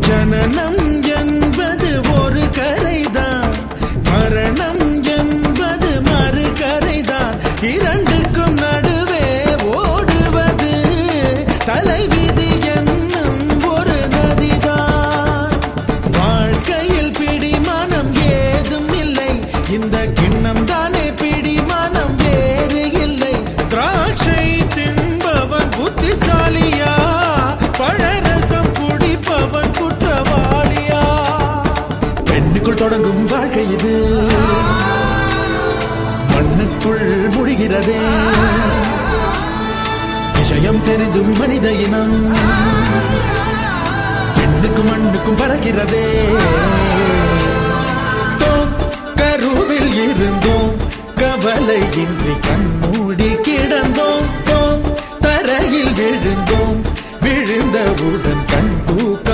ஜனனம் என்பது ஒரு கரைதான் மரணம் என்பது மறு கரைதான் இரண்டுக்கும் நடுவே ஓடுவது தலைவிதி என்னும் ஒரு நதிதான் வாழ்க்கையில் பிடிமானம் ஏதும் இல்லை இந்த கிண்ணம் தானே பிடிமானம் வேறு இல்லை திராட்சை தின்பவன் புத்திசாலியா பழரசம் குடிப்பவன் குற்றவாளியா பெண்ணுக்குள் தொடங்கும் வாழ்க்கை இது மண்ணுக்குள் முடிகிறதே விஷயம் தெரிந்தும் மனித இனம் பெண்ணுக்கும் மண்ணுக்கும் பறக்கிறதே தோம் கருவில் இருந்தோம் கவலையின்றி கண்மூடி கிடந்தோம் தோம் தரையில் விழுந்தோம் விழுந்தவுடன் கண் தூக்க